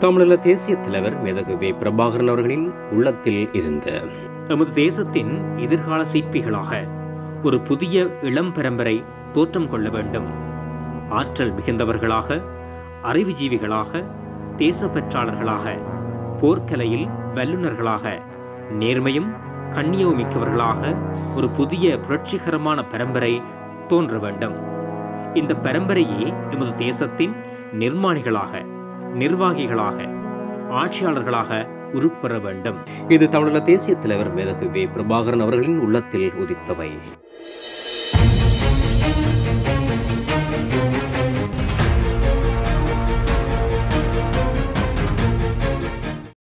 தமிழீழ தேசிய தலைவர் மேதகு வே பிரபாகரன் அவர்களின் உள்ளத்தில் இருந்த எமது தேசத்தின் எதிர்கால சிற்பிகளாக ஒரு புதிய இளம் பரம்பரை தோற்றம் கொள்ள வேண்டும் ஆற்றல் மிகுந்தவர்களாக அறிவுஜீவிகளாக தேசப்பற்றாளர்களாக போர்க்கலையில் வல்லுநர்களாக நேர்மையும் கண்ணியவும் மிக்கவர்களாக ஒரு புதிய புரட்சிகரமான பரம்பரை தோன்ற வேண்டும் இந்த பரம்பரையே எமது தேசத்தின் நிர்மாணிகளாக நிர்வாகிகளாக ஆட்சியாளர்களாக உருப்பெற வேண்டும் இது தமிழீழ தேசிய தலைவர் மேதகு வே பிரபாகரன் அவர்களின் உள்ளத்தில் உதித்தவை